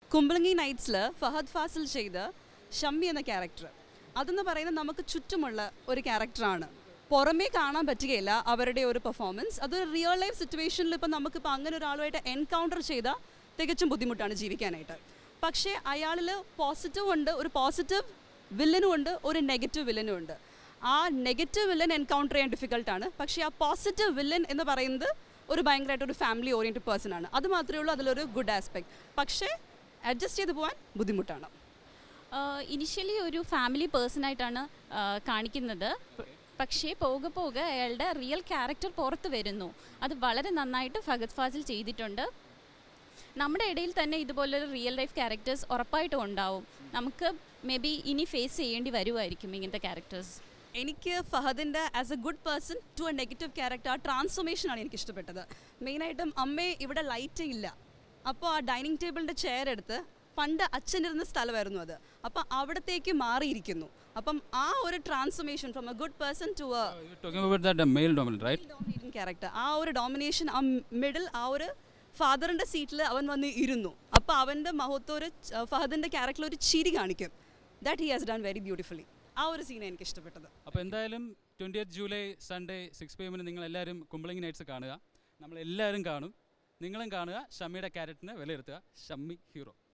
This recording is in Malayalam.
കുമ്പളങ്ങി നൈറ്റ്സിൽ ഫഹദ് ഫാസിൽ ചെയ്ത ഷമ്മി എന്ന ക്യാരക്ടർ അതെന്ന് പറയുന്നത് നമുക്ക് ചുറ്റുമുള്ള ഒരു ക്യാരക്ടറാണ് പുറമേ കാണാൻ പറ്റുകയില്ല അവരുടെ ഒരു പെർഫോമൻസ് അതൊരു റിയൽ ലൈഫ് സിറ്റുവേഷനിൽ ഇപ്പം നമുക്കിപ്പോൾ അങ്ങനെ ഒരാളുമായിട്ട് എൻകൗണ്ടർ ചെയ്താൽ തികച്ചും ബുദ്ധിമുട്ടാണ് ജീവിക്കാനായിട്ട് പക്ഷേ അയാളിൽ പോസിറ്റീവ് ഉണ്ട് ഒരു പോസിറ്റീവ് വില്ലനും ഉണ്ട് ഒരു നെഗറ്റീവ് വില്ലനും ഉണ്ട് ആ നെഗറ്റീവ് വില്ലൻ എൻകൗണ്ടർ ചെയ്യാൻ ഡിഫിക്കൽട്ടാണ് പക്ഷേ ആ പോസിറ്റീവ് വില്ലൻ എന്ന് പറയുന്നത് ഒരു ഭയങ്കരമായിട്ട് ഒരു ഫാമിലി ഓറിയൻറ്റഡ് പേഴ്സൺ ആണ് അത് മാത്രമേ ഉള്ളൂ അതിലൊരു ഗുഡ് ആസ്പെക്ട് പക്ഷേ അഡ്ജസ്റ്റ് ചെയ്ത് പോകാൻ ബുദ്ധിമുട്ടാണ് ഇനിഷ്യലി ഒരു ഫാമിലി പേഴ്സണായിട്ടാണ് കാണിക്കുന്നത് പ- പക്ഷേ പോകെ പോകെ അയാളുടെ റിയൽ ക്യാരക്ടർ പുറത്ത് വരുന്നു അത് വളരെ നന്നായിട്ട് ഫഗത് ഫാസിൽ ചെയ്തിട്ടുണ്ട് നമ്മുടെ ഇടയിൽ തന്നെ ഇതുപോലൊരു റിയൽ ലൈഫ് ക്യാരക്ടേഴ്സ് ഉറപ്പായിട്ടും ഉണ്ടാവും നമുക്ക് മേ ബി ഇനി ഫേസ് ചെയ്യേണ്ടി വരുമായിരിക്കും ഇങ്ങനത്തെ ക്യാരക്ടേഴ്സ് എനിക്ക് ഫഹദിൻ്റെ as a good person to a negative character ആ ട്രാൻസ്ഫോർമേഷനാണ് എനിക്ക് ഇഷ്ടപ്പെട്ടത് മെയിനായിട്ടും അമ്മേ ഇവിടെ ലൈറ്റ് ഇല്ല അപ്പോൾ ആ ഡൈനിങ് ടേബിളിൻ്റെ ചെയർ എടുത്ത് പണ്ട് അച്ഛനിരുന്ന സ്ഥലമായിരുന്നു അത് അപ്പം അവിടത്തേക്ക് മാറിയിരിക്കുന്നു അപ്പം ആ ഒരു transformation from a good person to a You're talking about that uh, male dominant, right? Dominating character ആ ഒരു ഡോമിനേഷൻ ആ മിഡിൽ ആ ഒരു ഫാദറിൻ്റെ സീറ്റിൽ അവൻ വന്ന് ഇരുന്നു അപ്പോൾ അവൻ്റെ മഹത്വം ഒരു ച- ഫഹദിൻ്റെ ക്യാരക്ടറിൽ ഒരു ചിരി കാണിക്കും that he has done very beautifully ആ ഒരു സീനാണ് എനിക്ക് ഇഷ്ടപ്പെട്ടത് അപ്പോൾ എന്തായാലും twenty July Sunday six P എമ്മിന് നിങ്ങൾ എല്ലാവരും കുമ്പളങ്ങി നൈറ്റ്സ് കാണുക നമ്മളെല്ലാവരും കാണും നിങ്ങളും കാണുക ഷമ്മിയുടെ ക്യാരക്ടറിനെ വിലയിരുത്തുക ഷമ്മി ഹീറോ